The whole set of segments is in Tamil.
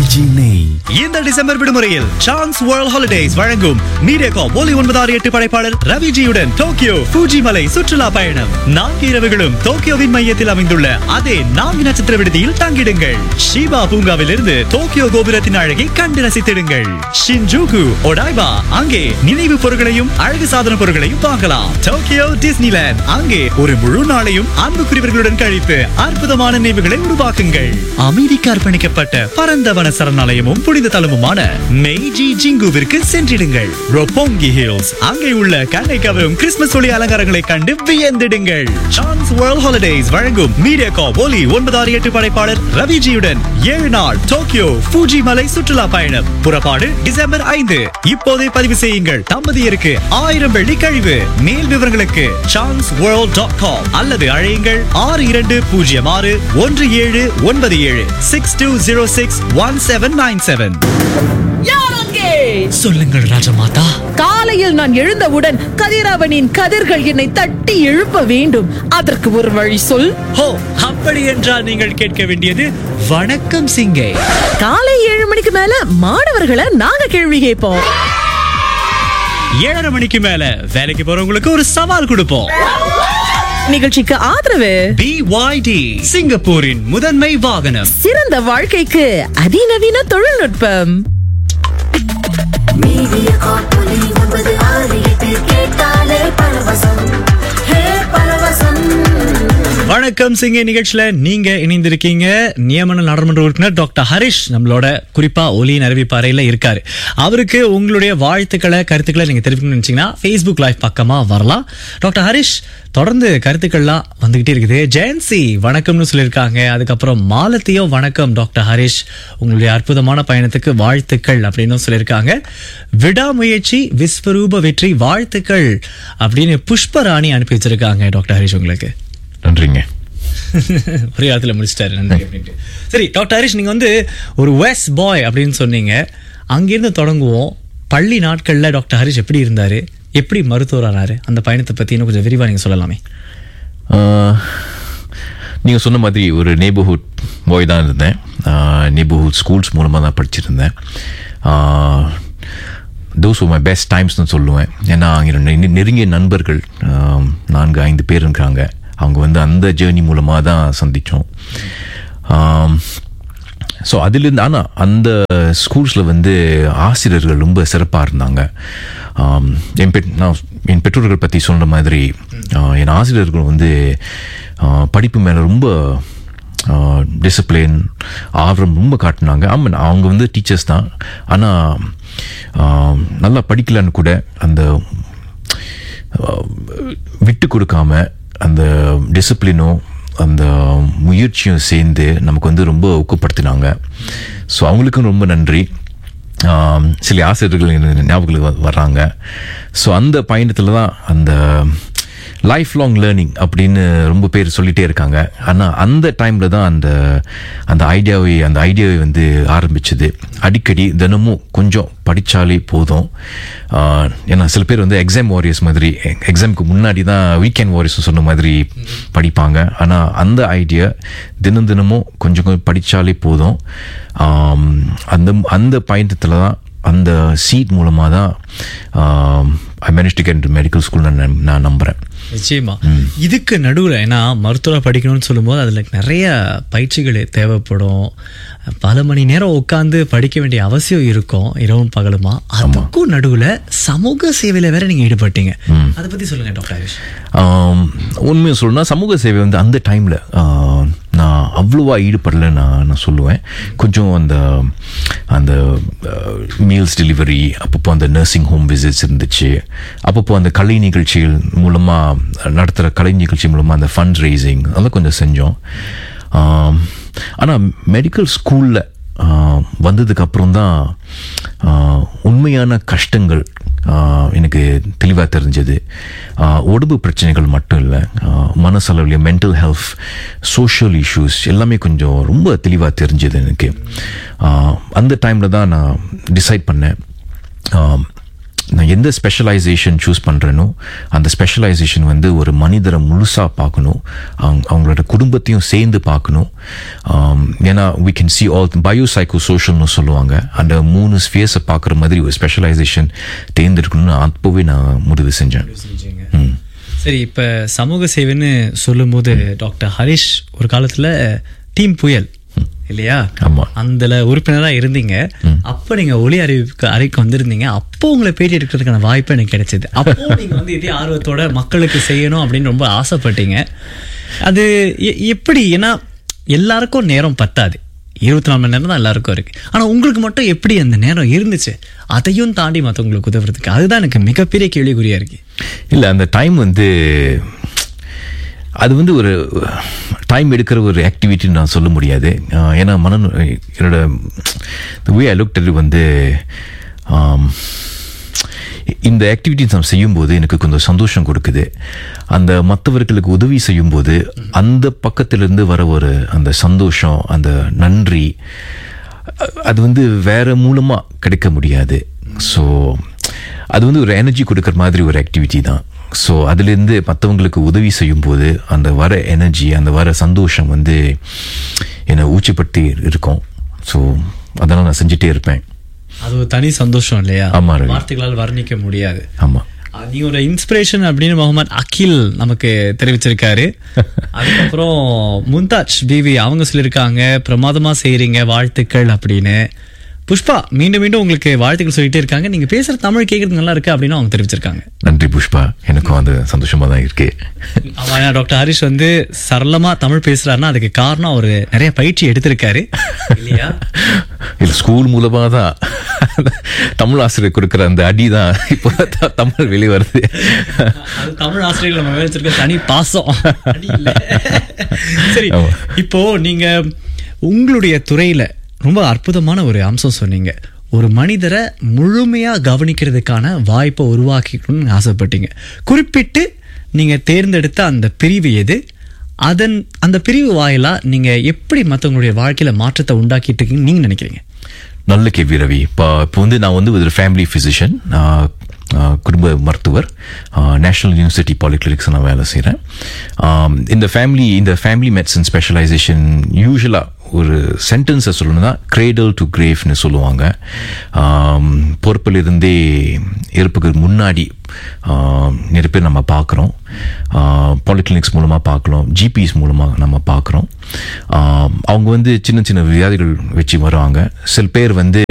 ஆர்கேஜி நெய் இந்த டிசம்பர் விடுமுறையில் சான்ஸ் வேர்ல்ட் ஹாலிடேஸ் வழங்கும் மீடியாகாம் ஒலி ஒன்பது ஆறு எட்டு படைப்பாளர் ரவிஜியுடன் டோக்கியோ ஃபூஜி மலை சுற்றுலா பயணம் நான்கு இரவுகளும் டோக்கியோவின் மையத்தில் அமைந்துள்ள அதே நான்கு நட்சத்திர விடுதியில் தங்கிடுங்கள் ஷிபா பூங்காவிலிருந்து டோக்கியோ கோபுரத்தின் அழகை கண்டு ரசித்திடுங்கள் ஷின்ஜூகு ஒடாய்பா அங்கே நினைவு பொருட்களையும் அழகு சாதன பொருட்களையும் வாங்கலாம் டோக்கியோ டிஸ்னிலேண்ட் அங்கே ஒரு முழு நாளையும் அன்புக்குரியவர்களுடன் கழித்து அற்புதமான நினைவுகளை உருவாக்குங்கள் அமைதிக்கு அர்ப்பணிக்கப்பட்ட பரந்த வன சரணாலயமும் புனித தலமுமான மெய்ஜி ஜிங்குவிற்கு சென்றிடுங்கள் ரொப்போங்கி ஹில்ஸ் அங்கே உள்ள கண்ணை கவரும் கிறிஸ்துமஸ் ஒளி அலங்காரங்களை கண்டு வியந்திடுங்கள் சான்ஸ் வேர்ல்ட் ஹாலிடேஸ் வழங்கும் மீடியா கா ஒலி ஒன்பது ஆறு எட்டு படைப்பாளர் ரவிஜியுடன் ஏழு நாள் டோக்கியோ ஃபூஜி மலை சுற்றுலா பயணம் புறப்பாடு டிசம்பர் ஐந்து இப்போதே பதிவு செய்யுங்கள் தம்பதியருக்கு ஆயிரம் வெள்ளி கழிவு மேல் விவரங்களுக்கு சான்ஸ் வேர்ல்ட் டாட் காம் அல்லது அழையுங்கள் ஆறு இரண்டு பூஜ்ஜியம் ஆறு ஒன்று ஏழு ஒன்பது ஏழு six two zero six one seven nine seven யார் அங்கே சொல்லுங்கள் ராஜமாதா காலையில் நான் எழுந்தவுடன் கதிரவனின் கதிர்கள் என்னை தட்டி எழுப்ப வேண்டும் அதற்கு ஒரு வழி சொல் ஹோ அப்படி என்றால் நீங்கள் கேட்க வேண்டியது வணக்கம் சிங்கை காலை ஏழு மணிக்கு மேல மாணவர்களை நாங்க கேள்வி கேட்போம் ஏழரை மணிக்கு மேல வேலைக்கு போறவங்களுக்கு ஒரு சவால் கொடுப்போம் நிகழ்ச்சிக்கு ஆதரவு பிஒய்டி சிங்கப்பூரின் முதன்மை வாகனம் சிறந்த வாழ்க்கைக்கு அதிநவீன தொழில்நுட்பம் மீடியா காப்பொலி ஒன்பது ஆறு எட்டு கேட்டாலே பரவசம் ஹே பரவசம் வணக்கம் சிங்க நிகழ்ச்சியில நீங்க இணைந்திருக்கீங்க நியமன நாடாளுமன்ற உறுப்பினர் டாக்டர் ஹரிஷ் நம்மளோட குறிப்பா ஒலியின் அறிவிப்பாறையில இருக்காரு அவருக்கு உங்களுடைய வாழ்த்துக்களை கருத்துக்களை நீங்க தெரிவிக்கணும்னு நினைச்சீங்கன்னா ஃபேஸ்புக் லைவ் பக்கமா வரலாம் டாக்டர் ஹரிஷ் தொடர்ந்து கருத்துக்கள்லாம் வந்துகிட்டே இருக்குது ஜெயன்சி வணக்கம்னு சொல்லியிருக்காங்க அதுக்கப்புறம் மாலத்தியோ வணக்கம் டாக்டர் ஹரிஷ் உங்களுடைய அற்புதமான பயணத்துக்கு வாழ்த்துக்கள் அப்படின்னு சொல்லியிருக்காங்க விடாமுயற்சி விஸ்வரூப வெற்றி வாழ்த்துக்கள் அப்படின்னு புஷ்பராணி அனுப்பி வச்சிருக்காங்க டாக்டர் ஹரிஷ் உங்களுக்கு நன்றிங்க ஒரே இடத்துல முடிச்சிட்டாரு நன்றி அப்படின்ட்டு சரி டாக்டர் ஹரிஷ் நீங்க வந்து ஒரு வெஸ்ட் பாய் அப்படின்னு சொன்னீங்க அங்கிருந்து தொடங்குவோம் பள்ளி நாட்கள்ல டாக்டர் ஹரிஷ் எப்படி இருந்தாரு எப்படி மருத்துவர் ஆனாரு அந்த பயணத்தை பத்தி இன்னும் கொஞ்சம் விரிவா நீங்க சொல்லலாமே நீங்கள் சொன்ன மாதிரி ஒரு நெய்பர்ஹுட் பாய் தான் இருந்தேன் நெய்பர்ஹுட் ஸ்கூல்ஸ் மூலமாக தான் படிச்சிருந்தேன் தோஸ் மை பெஸ்ட் டைம்ஸ்னு சொல்லுவேன் ஏன்னா அங்கே நெ- நெருங்கிய நண்பர்கள் ஆஹ், நான்கு ஐந்து பேர் இருக்காங்க அவங்க வந்து அந்த ஜேர்னி மூலமாக தான் சந்தித்தோம் ஸோ அதுலேருந்து ஆனால் அந்த ஸ்கூல்ஸில் வந்து ஆசிரியர்கள் ரொம்ப சிறப்பாக இருந்தாங்க ஆம், என் பெட் நான் என் பெற்றோர்கள் பற்றி சொல்கிற மாதிரி ஆ, என் ஆசிரியர்கள் வந்து ஆ, படிப்பு மேலே ரொம்ப டிசிப்ளின் ஆர்வம் ரொம்ப காட்டினாங்க ஆமாம் அவங்க வந்து டீச்சர்ஸ் தான் ஆனால் நல்லா படிக்கலன்னு கூட அந்த அஹ், விட்டு கொடுக்காம அந்த டிசிப்ளினும் அந்த முயற்சியும் சேர்ந்து நமக்கு வந்து ரொம்ப ஊக்கப்படுத்தினாங்க ஸோ அவங்களுக்கும் ரொம்ப நன்றி ஆம், சில ஆசிரியர்கள் எனக்கு ஞாபகங்களுக்கு வ- வர்றாங்க ஸோ அந்த பயணத்தில் தான் அந்த லைஃப் லாங் லேர்னிங் அப்படின்னு ரொம்ப பேர் சொல்லிட்டே இருக்காங்க ஆனால் அந்த டைமில் தான் அந்த அந்த ஐடியாவை அந்த ஐடியாவை வந்து ஆரம்பிச்சது அடிக்கடி தினமும் கொஞ்சம் படித்தாலே போதும் ஆஹ், ஏன்னா சில பேர் வந்து எக்ஸாம் வாரியர்ஸ் மாதிரி எக்ஸாமுக்கு முன்னாடி தான் வீக்கெண்ட் வாரியர்ஸ் சொன்ன மாதிரி படிப்பாங்க ஆனால் அந்த ஐடியா தினம் தினமும் கொஞ்சம் கொஞ்சம் படித்தாலே போதும் ஆம், அந்த அந்த பயணத்தில் தான் அந்த சீட் மூலமாக தான் I manage to get medical school நான் நான் நம்புகிறேன் நிச்சயமா இதுக்கு நடுவுல ஏன்னா மருத்துவரை படிக்கணும்னு சொல்லும்போது அதுல நிறைய பயிற்சிகள் தேவைப்படும் பல மணி நேரம் உட்காந்து படிக்க வேண்டிய அவசியம் இருக்கும் இரவும் பகலுமா அதுக்கும் நடுவுல சமூக சேவையில வேற நீங்க ஈடுபட்டீங்க அதை பத்தி சொல்லுங்க டாக்டர் ஹரிஷ் ஆம், உண்மையை சொல்லணும்னா சமூக சேவை வந்து அந்த டைமில் நான் அவ்வளோவா ஈடுபடலை நான் நான் சொல்லுவேன் கொஞ்சம் அந்த அந்த மீல்ஸ் டெலிவரி அப்பப்போ அந்த நர்சிங் ஹோம் விசிட்ஸ் இருந்துச்சு அப்பப்போ அந்த கலை நிகழ்ச்சிகள் மூலமாக நடத்துகிற கலை நிகழ்ச்சி மூலமாக அந்த ஃபண்ட் ரைசிங் அதெல்லாம் கொஞ்சம் செஞ்சோம் ஆனால் மெடிக்கல் ஸ்கூலில் வந்ததுக்கு அப்புறம் தான் உண்மையான கஷ்டங்கள் ஆஹ், எனக்கு தெளிவாக தெரிஞ்சது ஆஹ், உடம்பு பிரச்சனைகள் மட்டும் இல்லை மனசளவுலையும் மென்டல் ஹெல்த் சோஷியல் இஷ்யூஸ் எல்லாமே கொஞ்சம் ரொம்ப தெளிவாக தெரிஞ்சது எனக்கு ஆஹ், அந்த டைமில் தான் நான் டிசைட் பண்ணேன் ஆஹ், நான் எந்த ஸ்பெஷலைசேஷன் சூஸ் பண்ணுறேனோ அந்த ஸ்பெஷலைசேஷன் வந்து ஒரு மனிதரை முழுசாக பார்க்கணும் அவங்க அவங்களோட குடும்பத்தையும் சேர்ந்து பார்க்கணும் ஆம், ஏன்னா we can see all பயோ சைக்கோ சோஷியல்னு சொல்லுவாங்க அந்த மூணு ஸ்பியர்ஸை பார்க்குற மாதிரி ஒரு ஸ்பெஷலைசேஷன் தேர்ந்தெடுக்கணும்னு அப்போவே நான் முடிவு செஞ்சேன் ம் சரி இப்ப சமூக சேவைன்னு சொல்லும்போது டாக்டர் ஹரிஷ் ஒரு காலத்துல டீம் புயல் இல்லையா ஆமா. அதுல உறுப்பினரா இருந்தீங்க அப்ப நீங்க ஒளி அறிவிப்பு அறைக்கு வந்திருந்தீங்க அப்போ உங்களை பேட்டி எடுக்கிறதுக்கான வாய்ப்பு எனக்கு கிடைச்சது அப்போ நீங்க வந்து இதே ஆர்வத்தோட மக்களுக்கு செய்யணும் அப்படின்னு ரொம்ப ஆசைப்பட்டீங்க அது எ- எப்படி ஏன்னா எல்லாருக்கும் நேரம் பத்தாது இருபத்தி நாலு மணி நேரம் தான் எல்லாருக்கும் இருக்கு ஆனா உங்களுக்கு மட்டும் எப்படி அந்த நேரம் இருந்துச்சு அதையும் தாண்டி மற்றவங்களுக்கு உதவுறதுக்கு அதுதான் எனக்கு மிகப்பெரிய கேள்விக்குறியா இருக்கு இல்லை அந்த டைம் வந்து அது வந்து ஒரு டைம் எடுக்கிற ஒரு ஆக்டிவிட்டின்னு நான் சொல்ல முடியாது ஆஹ் ஏன்னா மன என்னோட வே ஐ லுக் வந்து ஆம், இந்த ஆக்டிவிட்டிஸ் நான் செய்யும்போது எனக்கு கொஞ்சம் சந்தோஷம் கொடுக்குது அந்த மற்றவர்களுக்கு உதவி செய்யும்போது அந்த பக்கத்திலிருந்து வர ஒரு அந்த சந்தோஷம் அந்த நன்றி அ- அது வந்து வேற மூலமா கிடைக்க முடியாது ஸோ அது வந்து ஒரு எனர்ஜி கொடுக்குற மாதிரி ஒரு ஆக்டிவிட்டி தான் ஸோ அதுலேருந்து மற்றவங்களுக்கு உதவி செய்யும்போது அந்த வர எனர்ஜி அந்த வர சந்தோஷம் வந்து என்னை ஊச்சிப்படுத்தி இருக்கும் ஸோ அதெல்லாம் நான் செஞ்சுட்டே இருப்பேன் அது ஒரு தனி சந்தோஷம் இல்லையா ஆமா, ரவி. வார்த்தைகளால் வர்ணிக்க முடியாது ஆமாம் அஹ் நீ ஒரு இன்ஸ்பிரேஷன் அப்படின்னு முகமது அகில் நமக்கு தெரிவிச்சிருக்காரு அதுக்கப்புறம் மும்தாஜ் பிவி அவங்க சொல்லியிருக்காங்க பிரமாதமா செய்றீங்க வாழ்த்துக்கள் அப்படின்னு புஷ்பா மீண்டும் மீண்டும் உங்களுக்கு வாழ்த்துக்கள் சொல்லிட்டே இருக்காங்க நீங்க பேசுற தமிழ் கேட்கறது நல்லா இருக்கு அப்படின்னு அவங்க தெரிவிச்சிருக்காங்க நன்றி புஷ்பா எனக்கும் அது சந்தோஷமா தான் இருக்கு ஆமா டாக்டர் ஹரிஷ் வந்து சரளமா தமிழ் பேசுறாருன்னா அதுக்கு காரணம் அவரு நிறைய பயிற்சி எடுத்திருக்காரு இல்லையா இல்லை ஸ்கூல் மூலமாக தான் தமிழ் ஆசிரியர் கொடுக்குற அந்த அடி தான் இப்போ தான் தமிழ் வெளியே வருது அது தமிழ் ஆசிரியர்கள் நம்ம மேல வச்சிருக்க தனி பாசம் அடி இல்ல. சரி ஆமா. இப்போ நீங்க உங்களுடைய துறையில ரொம்ப அற்புதமான ஒரு அம்சம் சொன்னீங்க ஒரு மனிதரை முழுமையா கவனிக்கிறதுக்கான வாய்ப்பை உருவாக்கிக்கணும்னு ஆசைப்பட்டீங்க குறிப்பிட்டு நீங்க தேர்ந்தெடுத்த அந்த பிரிவு எது அதன் அந்த பிரிவு வாயிலா நீங்க எப்படி மற்றவங்களுடைய வாழ்க்கையில மாற்றத்தை உண்டாக்கிட்டு இருக்கீங்கன்னு நீங்க நினைக்கிறீங்க நல்ல கேள்வி ரவி இப்போ இப்போ வந்து நான் வந்து ஒரு ஃபேமிலி ஃபிசிஷியன் குடும்ப மருத்துவர் நேஷனல் யூனிவர்சிட்டி பாலிகிளினிக்ஸ் நான் வேலை செய்கிறேன் இந்த ஃபேமிலி இந்த ஃபேமிலி மெடிசன் ஸ்பெஷலைசேஷன் யூஸ்வலாக ஒரு சென்டென்ஸை சொல்லணும்னா கிரேடல் டு கிரேவ்னு சொல்லுவாங்க ஆம், பொறுப்பிலிருந்தே இறப்புக்கு முன்னாடி ஆம், நிறைய பேர் நம்ம பார்க்குறோம் பாலிகிளினிக்ஸ் மூலமாக பார்க்கலாம் ஜிபிஸ் மூலமாக நம்ம பார்க்குறோம் அவங்க வந்து சின்ன சின்ன வியாதிகள் வச்சு வருவாங்க சில பேர் வந்து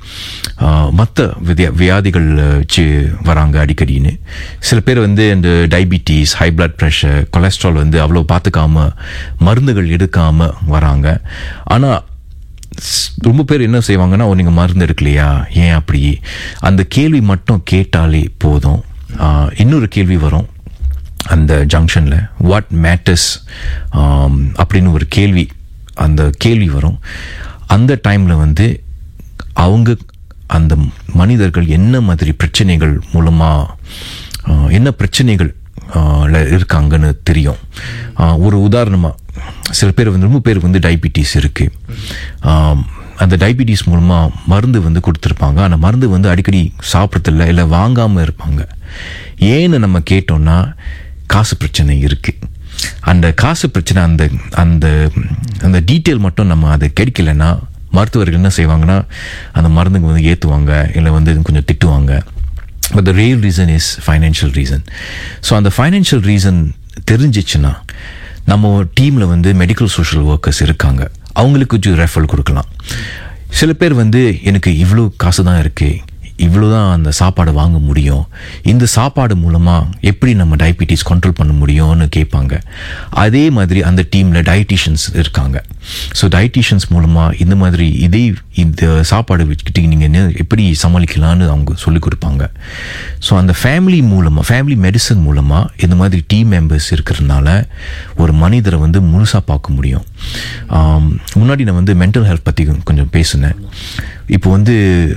மற்ற விதியா வியாதிகள் வச்சு வராங்க அடிக்கடின்னு சில பேர் வந்து இந்த diabetes high blood pressure cholesterol வந்து அவ்வளோ பார்த்துக்காம மருந்துகள் எடுக்காம வராங்க ஆனால் ஸ்- ரொம்ப பேர் என்ன செய்வாங்கன்னா "ஓ, நீங்க மருந்து எடுக்கலையா ஏன் அப்படி அந்த கேள்வி மட்டும் கேட்டாலே போதும் ஆஹ், இன்னொரு கேள்வி வரும் அந்த ஜங்ஷன்ல வாட் மேட்டர்ஸ் அப்படின்னு ஒரு கேள்வி அந்த கேள்வி வரும் அந்த டைம்ல வந்து அவங்க அந்த மனிதர்கள் என்ன மாதிரி பிரச்சனைகள் மூலமா ஆஹ், என்ன பிரச்சனைகள் ஆஹ், ல இருக்காங்கன்னு தெரியும் ஆஹ், ஒரு உதாரணமா சில பேர் வந்து ரொம்ப பேருக்கு வந்து டயபிட்டிஸ் இருக்கு ஆம், அந்த டயபிட்டிஸ் மூலமா மருந்து வந்து கொடுத்துருப்பாங்க அந்த மருந்து வந்து அடிக்கடி சாப்பிட்றதில்ல இல்லை வாங்காம இருப்பாங்க ஏன்னு நம்ம கேட்டோம்னா காசு பிரச்சனை இருக்கு அந்த காசு பிரச்சனை அந்த அந்த அந்த டீட்டெயில் மட்டும் நம்ம அது கிடைக்கலன்னா மருத்துவர்கள் என்ன செய்வாங்கன்னா அந்த மருந்துங்க வந்து ஏற்றுவாங்க இல்லை வந்து கொஞ்சம் திட்டுவாங்க but the real reason is financial reason so அந்த ஃபைனான்ஷியல் ரீசன் தெரிஞ்சிச்சுன்னா நம்ம டீமில் வந்து மெடிக்கல் சோஷியல் ஒர்க்கர்ஸ் இருக்காங்க அவங்களுக்கு கொஞ்சம் ரெஃபரல் கொடுக்கலாம் சில பேர் வந்து எனக்கு இவ்வளோ காசு தான் இருக்கு இவ்வளோ தான் அந்த சாப்பாடு வாங்க முடியும் இந்த சாப்பாடு மூலமாக எப்படி நம்ம டயபிட்டிஸ் கண்ட்ரோல் பண்ண முடியும்னு கேட்பாங்க அதே மாதிரி அந்த டீமில் டயட்டிஷியன்ஸ் இருக்காங்க ஸோ டயட்டிஷியன்ஸ் மூலமாக இந்த மாதிரி இதே இந்த சாப்பாடு வச்சுக்கிட்டு நீங்கள் எப்படி சமாளிக்கலாம்னு அவங்க சொல்லிக் கொடுப்பாங்க ஸோ அந்த ஃபேமிலி மூலமாக ஃபேமிலி மெடிசன் மூலமாக இந்த மாதிரி டீம் மெம்பர்ஸ் இருக்கிறதுனால ஒரு மனிதரை வந்து முழுசாக பார்க்க முடியும் ஆம், முன்னாடி நான் வந்து மென்டல் ஹெல்த் பற்றி கொஞ்சம் பேசினேன் இப்போ வந்து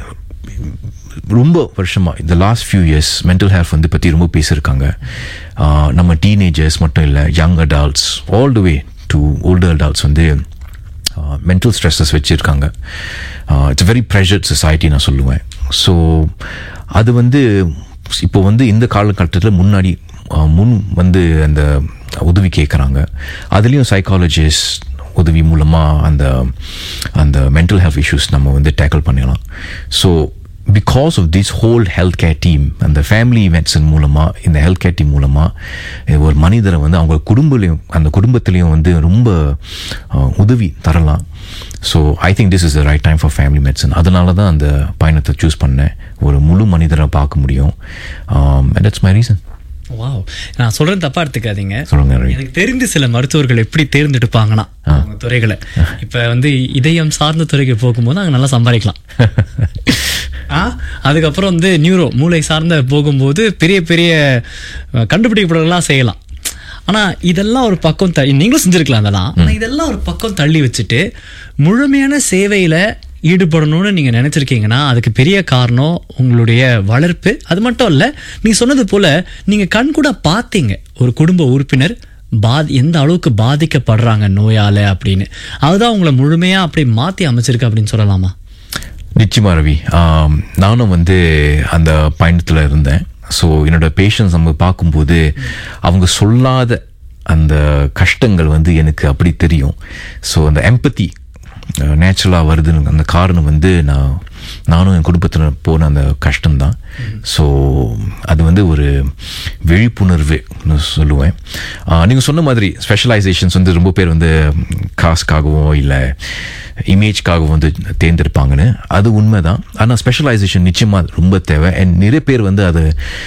ரொம்ப வருஷமா இந்த last few years mental health வந்து பற்றி ரொம்ப பேசியிருக்காங்க ஆஹ் நம்ம டீனேஜர்ஸ் மட்டும் இல்லை young adults all the way to older adults வந்து மென்டல் ஸ்ட்ரெஸ்ஸஸ் வச்சுருக்காங்க இட்ஸ் வெரி ப்ரெஷர்ட் சொசைட்டி நான் சொல்லுவேன் ஸோ அது வந்து இப்போ வந்து இந்த காலகட்டத்தில் முன்னாடி அஹ், முன் வந்து அந்த உதவி கேட்குறாங்க அதுலேயும் சைக்காலஜிஸ்ட் உதவி மூலமாக அந்த அந்த மென்டல் ஹெல்த் இஷ்யூஸ் நம்ம வந்து டேக்கிள் பண்ணிடலாம் so because of this whole health care team அந்த ஃபேமிலி மெடிசன் மூலமாக இந்த ஹெல்த் கேர் டீம் மூலமாக ஒரு மனிதரை வந்து அவங்க குடும்பலையும் அந்த குடும்பத்திலையும் வந்து ரொம்ப அஹ், உதவி தரலாம் so I think this is the right time for family medicine அதனால தான் அந்த பயணத்தை சூஸ் பண்ணேன் ஒரு முழு மனிதரை பார்க்க முடியும் தட்ஸ் மை ரீசன் வாவ் நான் சொல்றது தப்பா எடுத்துக்காதீங்க சொல்லுங்க ரவி. எனக்கு தெரிந்து சில மருத்துவர்கள் எப்படி தேர்ந்தெடுப்பாங்கன்னா அவங்க துறைகளை இப்ப வந்து இதயம் சார்ந்த துறைக்கு போகும்போது அங்க நல்லா சம்பாதிக்கலாம் ஆ அதுக்கப்புறம் வந்து நியூரோ மூளை சார்ந்த போகும்போது பெரிய பெரிய அஹ், கண்டுபிடிப்புகளெல்லாம் செய்யலாம் ஆனா இதெல்லாம் ஒரு பக்கம் த நீங்களும் செஞ்சிருக்கலாம் அதெல்லாம் ஆனா இதெல்லாம் ஒரு பக்கம் தள்ளி வச்சுட்டு முழுமையான சேவையில ஈடுபடணும்னு நீங்க நினைச்சிருக்கீங்கன்னா அதுக்கு பெரிய காரணம் உங்களுடைய வளர்ப்பு அது மட்டும் இல்ல நீங்க சொன்னது போல நீங்க கண் கூட பார்த்தீங்க ஒரு குடும்ப உறுப்பினர் பாதி எந்த அளவுக்கு பாதிக்கப்படுறாங்க நோயால அப்படின்னு அதுதான் உங்களை முழுமையா அப்படி மாத்தி அமைச்சிருக்கு அப்படின்னு சொல்லலாமா நிச்சயமா ரவி ஆம், நானும் வந்து அந்த பயணத்தில் இருந்தேன் ஸோ என்னோட பேஷன்ஸ் நம்ம பார்க்கும்போது அவங்க சொல்லாத அந்த கஷ்டங்கள் வந்து எனக்கு அப்படி தெரியும் ஸோ அந்த எம்பத்தி நேச்சுரலாக வருதுன்னு அந்த காரணம் வந்து நான் நானும் என் குடும்பத்தில் போன அந்த கஷ்டம்தான் ஸோ அது வந்து ஒரு விழிப்புணர்வுன்னு சொல்லுவேன் நீங்கள் சொன்ன மாதிரி ஸ்பெஷலைசேஷன்ஸ் வந்து ரொம்ப பேர் வந்து காசுக்காகவோ இல்லை இமேஜ்க்காகவும் வந்து தேர்ந்தெடுப்பாங்கன்னு அது உண்மைதான் ஆனால் ஸ்பெஷலைசேஷன் நிச்சயமாக ரொம்ப தேவை அண்ட் நிறைய பேர் வந்து அது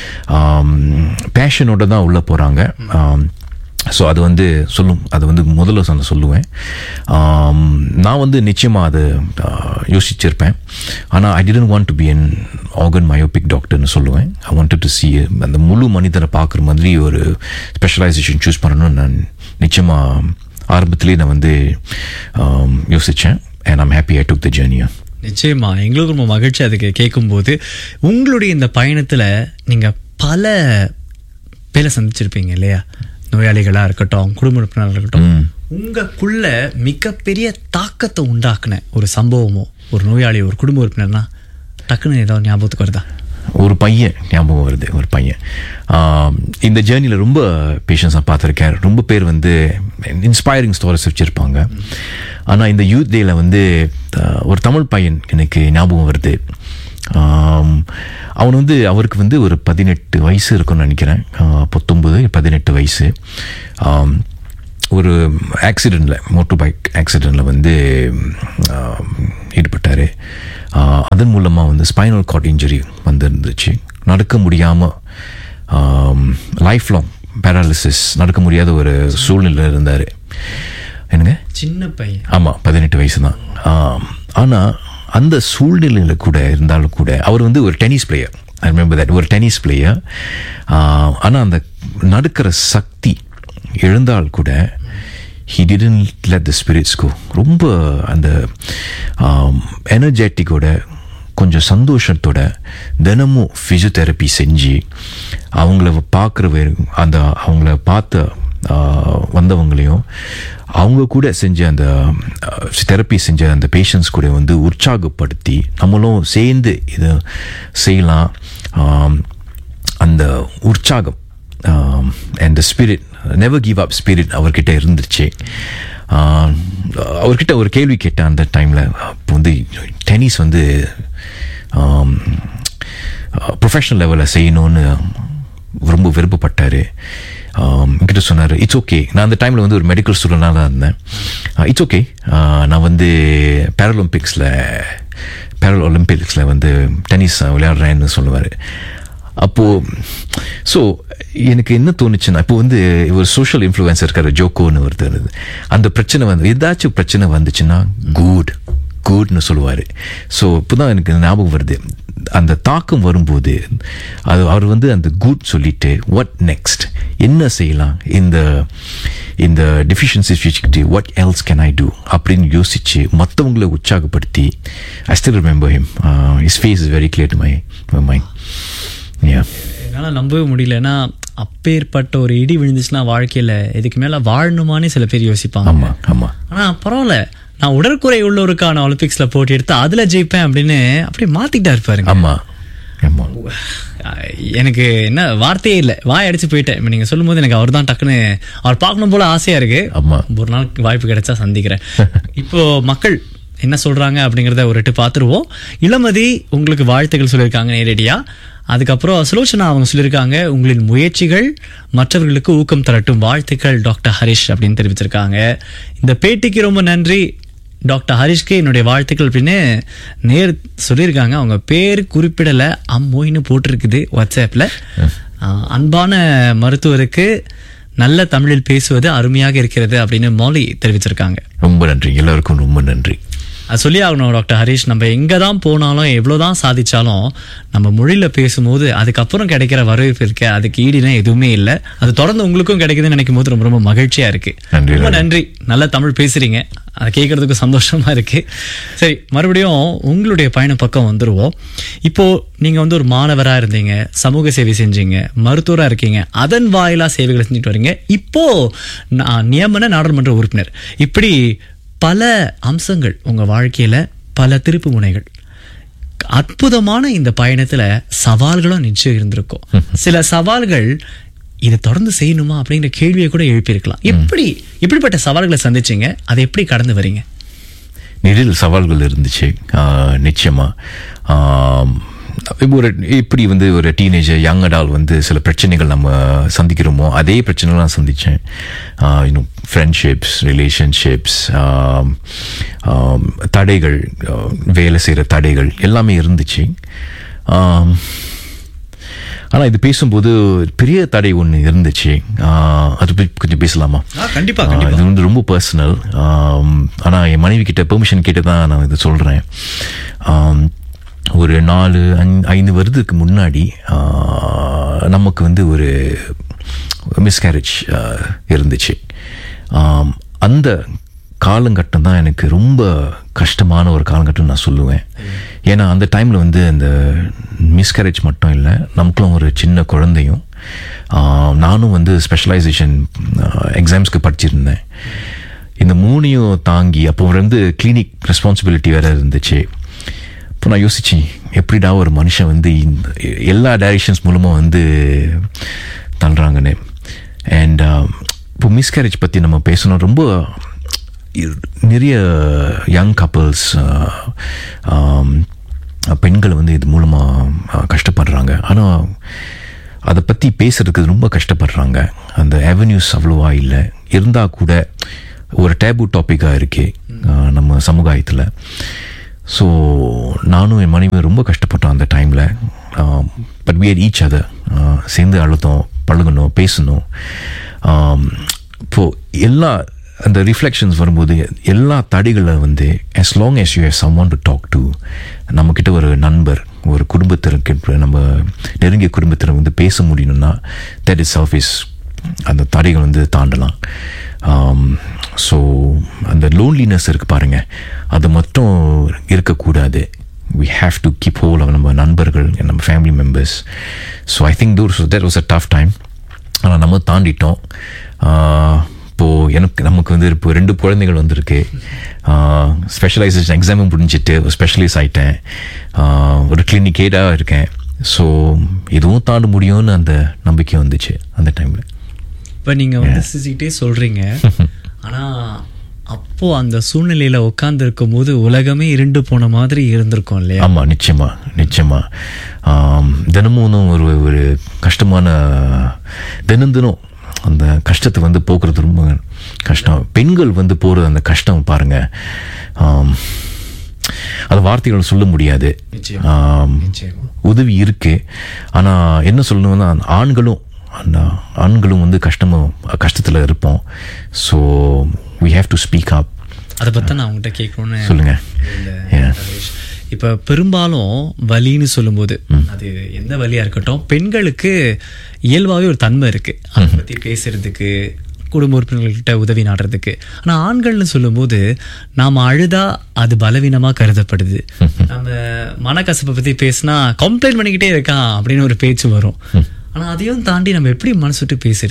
பேஷனோட தான் உள்ளே போகிறாங்க ஸோ அது வந்து சொல்லும் அது வந்து முதல்ல நான் சொல்லுவேன் ஆம், நான் வந்து நிச்சயமாக அது ஆ, யோசிச்சிருப்பேன் ஆனால் I didn't want to be an organ myopic டாக்டர்னு சொல்லுவேன் ஐ wanted to see அந்த முழு மனிதரை பார்க்குற மாதிரி ஒரு ஸ்பெஷலைசேஷன் சூஸ் பண்ணணும்னு நான் நிச்சயமாக ஆரம்பத்திலேயே நான் வந்து ஆம், யோசித்தேன் and I'm happy I took the ஜேர்னியா நிச்சயமா எங்களுக்கு ரொம்ப மகிழ்ச்சி அதுக்கு கேட்கும்போது உங்களுடைய இந்த பயணத்துல நீங்க பல பேரை சந்திச்சிருப்பீங்க இல்லையா நோயாளிகளா இருக்கட்டும் குடும்ப உறுப்பினராக இருக்கட்டும் உங்களுக்குள்ள மிகப்பெரிய தாக்கத்தை உண்டாக்குன ஒரு சம்பவமோ ஒரு நோயாளி ஒரு குடும்ப உறுப்பினர்னா டக்குன்னு ஏதாவது ஞாபகத்துக்கு வருதா ஒரு பையன் ஞாபகம் வருது ஒரு பையன் ஆம், இந்த ஜேர்னியில் ரொம்ப பேஷன்ஸாக பார்த்துருக்கேன் ரொம்ப பேர் வந்து இன்ஸ்பைரிங் ஸ்டோரிஸ் வச்சுருப்பாங்க ஆனால் இந்த யூத் டேயில் வந்து அஹ், ஒரு தமிழ் பையன் எனக்கு ஞாபகம் வருது ஆம், அவன் வந்து அவருக்கு வந்து ஒரு பதினெட்டு வயசு இருக்கும்னு நினைக்கிறேன் ஆஹ், பத்தொன்பது பதினெட்டு வயசு ஆம், ஒரு ஆக்சிடெண்ட்டில் மோட்டர் பைக் ஆக்சிடெண்ட்டில் வந்து ஈடுபட்டார் அதன் மூலமாக வந்து ஸ்பைனல் கார்ட் இன்ஜுரி வந்துருந்துச்சு நடக்க முடியாமல் லைஃப் லாங் பேராலிசிஸ் நடக்க முடியாத ஒரு சூழ்நிலையில் இருந்தார் என்னங்க சின்ன பையன் ஆமாம் பதினெட்டு வயசு தான் ஆனால் அந்த சூழ்நிலையில் கூட இருந்தாலும் கூட அவர் வந்து ஒரு tennis player I remember that ஒரு டென்னிஸ் பிளேயர் ஆனால் அந்த நடக்கிற சக்தி எழுந்தால் கூட he didn't let the spirits go ரொம்ப அந்த எனர்ஜெட்டிக்கோட கொஞ்சம் சந்தோஷத்தோட தினமும் ஃபிசியோதெரப்பி செஞ்சு அவங்கள பார்க்குற அந்த அவங்கள பார்த்த ஆஹ், வந்தவங்களையும் அவங்க கூட செஞ்ச அந்த தெரப்பி செஞ்ச அந்த பேஷண்ட்ஸ் கூட வந்து உற்சாகப்படுத்தி நம்மளும் சேர்ந்து இதை செய்யலாம் ஆம், அந்த உற்சாகம் and spirit never give up spirit அவர்கிட்ட இருந்துச்சு ஆம், அவர்கிட்ட ஒரு கேள்வி கேட்டேன் அந்த டைமில் அப்போ வந்து டென்னிஸ் வந்து ப்ரொஃபஷனல் லெவலில் செய்யணும்னு ரொம்ப விருப்பப்பட்டார் என்கிட்ட சொன்னார் இட்ஸ் ஓகே நான் அந்த டைமில் வந்து ஒரு மெடிக்கல் ஸ்டூடெண்டாக தான் இருந்தேன் இட்ஸ் ஓகே நான் வந்து பேரலம்பிக்ஸில் பேரல் ஒலிம்பிக்ஸில் வந்து டென்னிஸ் விளையாடுறேன்னு சொல்லுவார் அப்போது ஸோ எனக்கு என்ன தோணுச்சுன்னா இப்போ வந்து ஒரு சோஷியல் இன்ஃப்ளூயன்ஸ் இருக்கார் ஜோக்கோன்னு ஒருத்தர் அந்த பிரச்சனை வந்து ஏதாச்சும் பிரச்சனை வந்துச்சுன்னா குட் குட்னு சொல்லுவார் ஸோ இப்போ தான் எனக்கு ஞாபகம் வருது அந்த தாக்கம் வரும்போது அது அவர் வந்து அந்த குட் சொல்லிட்டு வாட் நெக்ஸ்ட் என்ன செய்யலாம் இந்த இந்த டெஃபிஷியன்சிஸ் வச்சுக்கிட்டு what else can I do அப்படின்னு யோசிச்சு மற்றவங்களை உற்சாகப்படுத்தி I still remember him is face is very clear to my mind yeah என்னால் நம்பவே முடியல ஏன்னா அப்பேற்பட்ட ஒரு இடி விழுந்துச்சுன்னா வாழ்க்கையில இதுக்கு மேல வாழணுமான்னு சில பேர் யோசிப்பாங்க ஆமாம் ஆமாம் ஆனா பரவாயில்ல நான் உடற்குறை உள்ளவருக்கான ஒலிம்பிக்ஸ்ல போட்டி எடுத்து அதுல ஜெயிப்பேன் அப்படின்னு அப்படியே மாத்திட்டா இருப்பாருங்க ஆமாம் ஆமா அஹ் எனக்கு என்ன வார்த்தையே இல்லை வாய் அடிச்சு போயிட்டேன் இப்ப நீங்க சொல்லும்போது எனக்கு அவர் தான் டக்குன்னு அவர் பார்க்கணும் போல ஆசையா இருக்கு ஆமா. ஒரு நாள் வாய்ப்பு கிடைச்சா சந்திக்கிறேன் இப்போ மக்கள் என்ன சொல்றாங்க அப்படிங்கறத ஒரு எட்டு பார்த்துருவோம் இளமதி உங்களுக்கு வாழ்த்துக்கள் சொல்லியிருக்காங்க நேரடியா அதுக்கப்புறம் சுலோச்சனா அவங்க சொல்லியிருக்காங்க உங்களின் முயற்சிகள் மற்றவர்களுக்கு ஊக்கம் தரட்டும் வாழ்த்துக்கள் டாக்டர் ஹரிஷ் அப்படின்னு தெரிவிச்சிருக்காங்க இந்த பேட்டிக்கு ரொம்ப நன்றி டாக்டர் ஹரிஷ்க்கு என்னுடைய வாழ்த்துக்கள் அப்படின்னு நேர் சொல்லியிருக்காங்க அவங்க பேர் குறிப்பிடலை அம்மோயின்னு போட்டிருக்குது வாட்ஸ்அப்பில் அன்பான மருத்துவருக்கு நல்ல தமிழில் பேசுவது அருமையாக இருக்கிறது அப்படின்னு மௌலி தெரிவிச்சிருக்காங்க ரொம்ப நன்றி எல்லாருக்கும் ரொம்ப நன்றி அது சொல்லி ஆகணும் டாக்டர் ஹரிஷ் நம்ம எங்கே தான் போனாலும் எவ்வளோ தான் சாதிச்சாலும் நம்ம மொழியில் பேசும்போது அதுக்கப்புறம் கிடைக்கிற வரவேற்பு இருக்க அதுக்கு ஈடுனா எதுவுமே இல்லை அது தொடர்ந்து உங்களுக்கும் கிடைக்குதுன்னு நினைக்கும் போது ரொம்ப ரொம்ப மகிழ்ச்சியா இருக்கு நன்றி, ரொம்ப நன்றி. நன்றி நல்ல தமிழ் பேசுறீங்க அதை கேட்கறதுக்கு சந்தோஷமா இருக்கு சரி மறுபடியும் உங்களுடைய பயண பக்கம் வந்துருவோம் இப்போ நீங்க வந்து ஒரு மாணவரா இருந்தீங்க சமூக சேவை செஞ்சீங்க மருத்துவரா இருக்கீங்க அதன் வாயிலா சேவைகளை செஞ்சுட்டு வரீங்க இப்போ நான் நியமன நாடாளுமன்ற உறுப்பினர் இப்படி பல அம்சங்கள் உங்க வாழ்க்கையில பல திருப்பு முனைகள் அற்புதமான இந்த பயணத்துல சவால்களும் நிச்சயம் இருந்திருக்கும் சில சவால்கள் இதை தொடர்ந்து செய்யணுமா அப்படிங்கிற கேள்வியை கூட எழுப்பியிருக்கலாம் எப்படி இப்படிப்பட்ட சவால்களை சந்திச்சீங்க அதை எப்படி கடந்து வரீங்க நிறைய சவால்கள் இருந்துச்சு ஆஹ், நிச்சயமா ஆம், இப்போ ஒரு இப்படி வந்து ஒரு டீனேஜர் யங் அடால் வந்து சில பிரச்சனைகள் நம்ம சந்திக்கிறோமோ அதே பிரச்சனைகள் நான் சந்தித்தேன் இன்னும் ஃப்ரெண்ட்ஷிப்ஸ் ரிலேஷன்ஷிப்ஸ் தடைகள் ஆஹ், வேலை செய்கிற தடைகள் எல்லாமே இருந்துச்சு ஆம், ஆனால் இது பேசும்போது பெரிய தடை ஒன்று இருந்துச்சு ஆஹ், அது பத்தி கொஞ்சம் பேசலாமா கண்டிப்பா ஆ, கண்டிப்பா இது வந்து ரொம்ப பர்சனல் ஆனால் என் மனைவி கிட்ட பெர்மிஷன் கேட்டு தான் நான் இது சொல்கிறேன் ஒரு நாலு ஐந்து- ஐந்து வருடத்துக்கு முன்னாடி ஆ, நமக்கு வந்து ஒரு மிஸ்கேரேஜ் இருந்துச்சு ஆம், அந்த காலகட்டம் தான் எனக்கு ரொம்ப கஷ்டமான ஒரு காலகட்டம் நான் சொல்லுவேன் ஏன்னா அந்த டைமில் வந்து அந்த மிஸ்கேரேஜ் மட்டும் இல்லை நமக்குள்ள ஒரு சின்ன குழந்தையும் ஆஹ், நானும் வந்து ஸ்பெஷலைசேஷன் எக்ஸாம்ஸ்க்கு படிச்சிருந்தேன் இந்த மூணையும் தாங்கி அப்போ வந்து கிளினிக் ரெஸ்பான்சிபிலிட்டி வேற இருந்துச்சு இப்போ நான் யோசிச்சேன் எப்படிடா ஒரு மனுஷன் வந்து இந்த எல்லா டைரக்ஷன்ஸ் மூலமாக வந்து தள்ளுறாங்கன்னு அண்ட் இப்போ மிஸ்கேரேஜ் பற்றி நம்ம பேசணும் ரொம்ப இ- நிறைய யங் கப்புள்ஸ் பெண்கள் வந்து இது மூலமாக கஷ்டப்படுறாங்க ஆனால் அதை பற்றி பேசுறதுக்கு ரொம்ப கஷ்டப்படுறாங்க அந்த அவென்யூஸ் அவ்வளோவா இல்லை இருந்தால் கூட ஒரு டேபு டாப்பிக்காக இருக்கு ஆஹ், நம்ம சமுதாயத்தில் ஸோ நானும் என் மனைவி ரொம்ப கஷ்டப்பட்டோம் அந்த டைமில் but we had each other சேர்ந்து அழுத்தோம் பழகணும் பேசணும் ஆம், இப்போ எல்லா அந்த ரிஃப்ளெக்ஷன்ஸ் வரும்போது எல்லா தடைகளை வந்து as long as you have someone to talk to நம்மக்கிட்ட ஒரு நண்பர் ஒரு குடும்பத்திற்கு நம்ம நெருங்கிய குடும்பத்தினர் வந்து பேச முடியணும்னா that itself is அந்த தடைகள் வந்து தாண்டலாம் ஸோ அந்த லோன்லினஸ் இருக்கு பாருங்க அது மட்டும் இருக்கக்கூடாது we have to keep hold of நம்ம நண்பர்கள் நம்ம family members so I think though that was a tough time ஆனால் நம்ம தாண்டிட்டோம் ஆஹ், இப்போ எனக்கு நமக்கு வந்து இப்போ ரெண்டு குழந்தைகள் வந்திருக்கு ஸ்பெஷலைசேஷன் எக்ஸாமும் முடிஞ்சிட்டு ஒரு ஸ்பெஷலைஸ் ஆயிட்டேன் ஆஹ், ஒரு கிளினிக்கேட்டாக இருக்கேன் ஸோ இதுவும் தாண்ட முடியும்னு அந்த நம்பிக்கை வந்துச்சு அந்த டைமில் இப்ப நீங்க வந்து சிரிச்சுக்கிட்டே சொல்றீங்க ஆனா அப்போ அந்த சூழ்நிலையில உட்கார்ந்து இருக்கும் போது உலகமே இருண்டு போன மாதிரி இருந்திருக்கும் இல்லையா ஆமா நிச்சயமா நிச்சயமா ஆம், தினமும் ஒரு ஒரு கஷ்டமான தினம் தினம் அந்த கஷ்டத்தை வந்து போக்குறது ரொம்ப கஷ்டம் பெண்கள் வந்து போறது அந்த கஷ்டம் பாருங்க ஆம், அது வார்த்தைகள் சொல்ல முடியாது நிச்சயமா. ஆம், நிச்சயமா. உதவி இருக்கு ஆனா என்ன சொல்லணும்னா அந்த ஆண்களும் அந்த ஆண்களும் வந்து கஷ்டமும் கஷ்டத்துல இருப்போம் so we have to speak up அதை பத்தி நான் உங்ககிட்ட கேட்கணும்னு சொல்லுங்க இந்த Yeah. ரமேஷ். இப்ப பெரும்பாலும் வலின்னு சொல்லும்போது அது எந்த வலியா இருக்கட்டும் பெண்களுக்கு இயல்பாவே ஒரு தன்மை இருக்கு அதை பத்தி பேசுறதுக்கு குடும்ப உறுப்பினர்கள்கிட்ட உதவி நாடுறதுக்கு ஆனா ஆண்கள்னு சொல்லும்போது நாம அழுதா அது பலவீனமா கருதப்படுது நம்ம மனக்கசப்பை பத்தி பேசினா கம்ப்ளைண்ட் பண்ணிக்கிட்டே இருக்கான் அப்படின்னு ஒரு பேச்சு வரும் ஆனா அதையும் தாண்டி நம்ம எப்படி மனசு விட்டு பேசுறது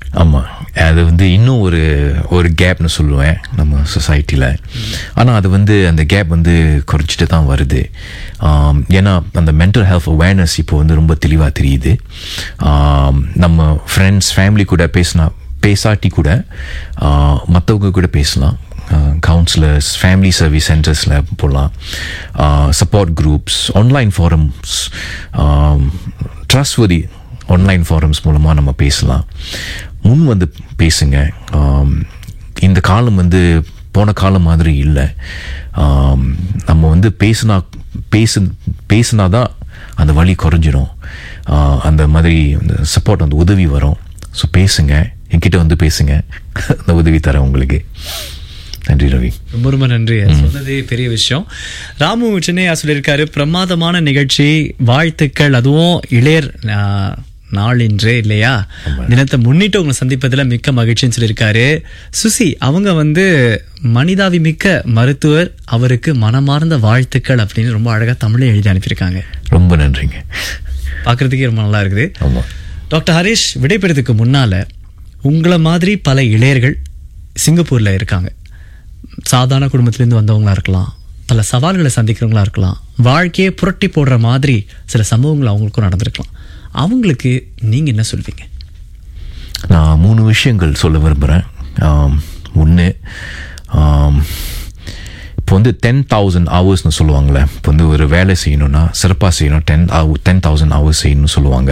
ஆமாம் அது வந்து இன்னும் ஒரு ஒரு கேப்னு சொல்லுவேன் நம்ம சொசைட்டியில் ஆனால் அது வந்து அந்த கேப் வந்து குறைச்சிட்டு தான் வருது ஆம், ஏன்னா அந்த மென்டல் ஹெல்த் அவேர்னஸ் இப்போ வந்து ரொம்ப தெளிவாக தெரியுது ஆம், நம்ம ஃப்ரெண்ட்ஸ் ஃபேமிலி கூட பேசினா பேசாட்டி கூட மற்றவங்க கூட பேசலாம் கவுன்சிலர்ஸ் ஃபேமிலி சர்வீஸ் சென்டர்ஸில் போகலாம் support groups online forums trustworthy online forums மூலமாக நம்ம பேசலாம் முன் வந்து பேசுங்க ஆம், இந்த காலம் வந்து போன காலம் மாதிரி இல்லை ஆம், நம்ம வந்து பேசினா பேசு பேசினா தான் அந்த வலி குறைஞ்சிரும் ஆ, அந்த மாதிரி அந்த சப்போர்ட் அந்த உதவி வரும் ஸோ பேசுங்க என்கிட்ட வந்து பேசுங்க அந்த உதவி தரேன் உங்களுக்கு நன்றி ரவி ரொம்ப ரொம்ப நன்றி சொன்னதே பெரிய விஷயம் ராமு சின்னையா சொல்லியிருக்காரு பிரமாதமான நிகழ்ச்சி வாழ்த்துக்கள் அதுவும் இளையர் ஆ, நாள் இன்றே இல்லையா தினத்தை முன்னிட்டு உங்களை சந்திப்பதுல மிக்க மகிழ்ச்சின்னு சொல்லியிருக்காரு சுசி அவங்க வந்து மனிதாவி மிக்க மருத்துவர் அவருக்கு மனமார்ந்த வாழ்த்துக்கள் அப்படின்னு ரொம்ப அழகா தமிழே எழுதி அனுப்பியிருக்காங்க ரொம்ப நன்றிங்க பார்க்கறதுக்கே ரொம்ப நல்லா இருக்குது ஆமாம் டாக்டர் ஹரிஷ் விடைபெறதுக்கு முன்னால உங்களை மாதிரி பல இளையர்கள் சிங்கப்பூர்ல இருக்காங்க சாதாரண குடும்பத்திலேருந்து வந்தவங்களா இருக்கலாம் பல சவால்களை சந்திக்கிறவங்களா இருக்கலாம் வாழ்க்கையை புரட்டி போடுற மாதிரி சில சம்பவங்கள் அவங்களுக்கும் நடந்திருக்கலாம் அவங்களுக்கு நீங்க என்ன சொல்வீங்க நான் மூணு விஷயங்கள் சொல்ல விரும்புகிறேன் ஒன்று இப்போ வந்து டென் தௌசண்ட் ஹவர்ஸ்னு சொல்லுவாங்களே இப்போ வந்து ஒரு வேலை செய்யணும்னா சிறப்பாக செய்யணும் டென் டென் தௌசண்ட் ஹவர்ஸ் செய்யணும்னு சொல்லுவாங்க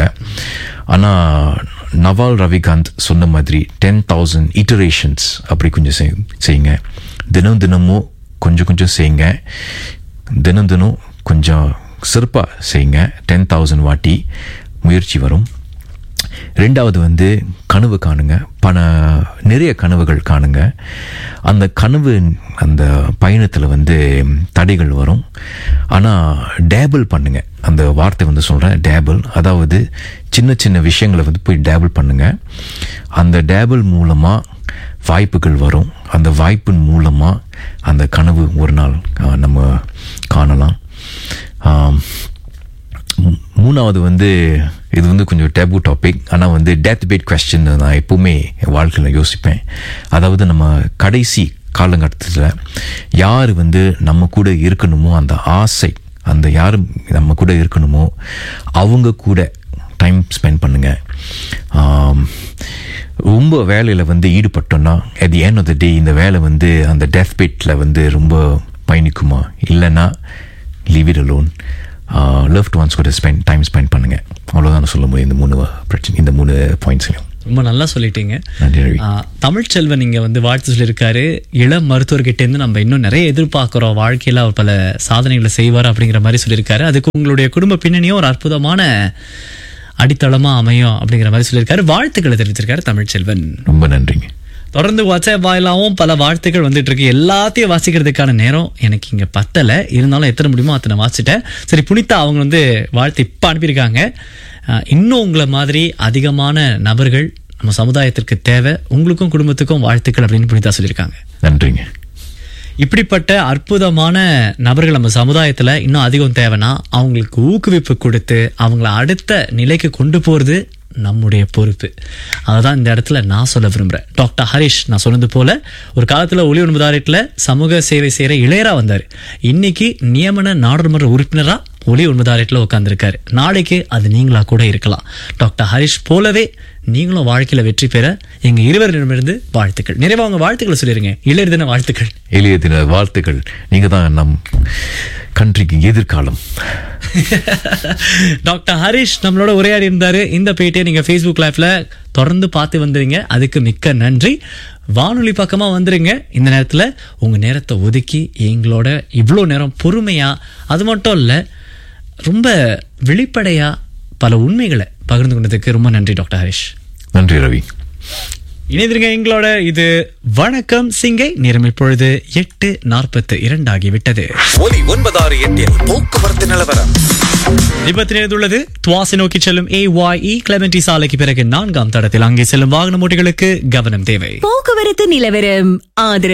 ஆனால் நவால் ரவிகாந்த் சொன்ன மாதிரி டென் தௌசண்ட் இட்டரேஷன்ஸ் அப்படி கொஞ்சம் செய் செய்யுங்க தினம் தினமும் கொஞ்சம் கொஞ்சம் செய்யுங்க தினம் தினம் கொஞ்சம் சிறப்பாக செய்யுங்க டென் தௌசண்ட் வாட்டி முயற்சி வரும் ரெண்டாவது வந்து கனவு காணுங்க பண நிறைய கனவுகள் காணுங்க அந்த கனவு அந்த பயணத்தில் வந்து தடைகள் வரும் ஆனால் டேபிள் பண்ணுங்க அந்த வார்த்தை வந்து சொல்கிறேன் டேபிள் அதாவது சின்ன சின்ன விஷயங்களை வந்து போய் டேபிள் பண்ணுங்க அந்த டேபிள் மூலமாக வாய்ப்புகள் வரும் அந்த வாய்ப்பின் மூலமாக அந்த கனவு ஒரு நாள் ஆ, நம்ம காணலாம் ஆம், மூ- மூணாவது வந்து இது வந்து கொஞ்சம் டேபு டாபிக் ஆனால் வந்து டெத் பேட் கொஸ்டின் நான் எப்பவுமே என் வாழ்க்கையில் யோசிப்பேன் அதாவது நம்ம கடைசி காலகட்டத்தில் யார் வந்து நம்ம கூட இருக்கணுமோ அந்த ஆசை அந்த யார் நம்ம கூட இருக்கணுமோ அவங்க கூட டைம் ஸ்பெண்ட் பண்ணுங்க ஆம், ரொம்ப வேலையில் வந்து ஈடுபட்டோம்னா at the end of the day இந்த வேலை வந்து அந்த டெத் பேட்டில் வந்து ரொம்ப பயணிக்குமா இல்லைன்னா leave it alone loved ones கூட ஸ்பெண்ட் டைம் ஸ்பெண்ட் பண்ணுங்க அவ்வளோதான் நான் சொல்ல முடியும் இந்த மூணு பிரச்சனை இந்த மூணு பாயிண்ட்ஸ்லையும் ரொம்ப நல்லா சொல்லிட்டீங்க நன்றி ரவி ஆ, தமிழ்ச்செல்வன் இங்க வந்து வாழ்த்து சொல்லியிருக்காரு இளம் மருத்துவர்கிட்ட இருந்து நம்ம இன்னும் நிறைய எதிர்பார்க்கிறோம் வாழ்க்கையில அவர் பல சாதனைகளை செய்வார் அப்படிங்கிற மாதிரி சொல்லியிருக்காரு அதுக்கு உங்களுடைய குடும்ப பின்னணியும் ஒரு அற்புதமான அடித்தளமா அமையும் அப்படிங்கிற மாதிரி சொல்லியிருக்காரு வாழ்த்துக்களை தெரிவித்திருக்காரு தமிழ்ச்செல்வன் ரொம்ப நன்றிங்க தொடர்ந்து வாட்ஸ்அப் வாயிலாவும் பல வாழ்த்துக்கள் வந்துட்டு இருக்கு எல்லாத்தையும் வாசிக்கிறதுக்கான நேரம் எனக்கு இங்க பத்தல இருந்தாலும் எத்தனை முடியுமோ அத்தனை வாசிட்டேன் சரி புனிதா அவங்க வந்து வாழ்த்து இப்ப அனுப்பியிருக்காங்க அஹ், இன்னும் உங்களை மாதிரி அதிகமான நபர்கள் நம்ம சமுதாயத்திற்கு தேவை உங்களுக்கும் குடும்பத்துக்கும் வாழ்த்துக்கள் அப்படின்னு புனிதா சொல்லியிருக்காங்க நன்றிங்க இப்படிப்பட்ட அற்புதமான நபர்கள் நம்ம சமுதாயத்துல இன்னும் அதிகம் தேவைன்னா அவங்களுக்கு ஊக்குவிப்பு கொடுத்து அவங்கள அடுத்த நிலைக்கு கொண்டு போறது நம்முடைய பொறுப்பு அதுதான் இந்த இடத்துல நான் சொல்ல விரும்புறேன் டாக்டர் ஹரிஷ் நான் சொன்னது போல ஒரு காலத்துல ஒளி ஒன்பதாயிரத்துல சமூக சேவை செய்யற இளையரா வந்தாரு இன்னைக்கு நியமன நாடாளுமன்ற உறுப்பினரா ஒளி ஒன்பதாயிரத்துல உட்கார்ந்திருக்காரு நாளைக்கு அது நீங்களா கூட இருக்கலாம் டாக்டர் ஹரிஷ் போலவே நீங்களும் வாழ்க்கையில வெற்றி பெற எங்க இருவரிடமிருந்து வாழ்த்துக்கள் நிறைவா உங்க வாழ்த்துக்களை சொல்லிருங்க இளையர் தின வாழ்த்துக்கள் எளிய தின வாழ்த்துக்கள் நீங்கள் தான் நம் கண்ட்ரிக்கு எதிர்காலம் டாக்டர் ஹரிஷ் நம்மளோட உரையாடி இருந்தாரு இந்த பேட்டியை நீங்க ஃபேஸ்புக் லைவ்ல தொடர்ந்து பார்த்து வந்துருங்க அதுக்கு மிக்க நன்றி வானொலி பக்கமா வந்துருங்க இந்த நேரத்துல உங்க நேரத்தை ஒதுக்கி எங்களோட இவ்வளோ நேரம் பொறுமையா அது மட்டும் இல்ல ரொம்ப வெளிப்படையா பல உண்மைகளை பகிர்ந்து கொண்டதுக்கு ரொம்ப நன்றி டாக்டர் ஹரிஷ் நன்றி ரவி இணைந்திருங்க எங்களோட இது வணக்கம் சிங்கை நேரம் இப்பொழுது எட்டு நாற்பத்து இரண்டு ஆகிவிட்டது ஒலி ஒன்பதாறு எட்டில் போக்குவரத்து நிலவரம் விபத்து நேர்ந்துள்ளது துவாசி நோக்கி செல்லும் ஏ ஒய் இ கிளமெண்டி சாலைக்கு பிறகு நான்காம் தடத்தில் அங்கே செல்லும் வாகன ஓட்டிகளுக்கு கவனம் தேவை போக்குவரத்து நிலவரம் ஆதரவு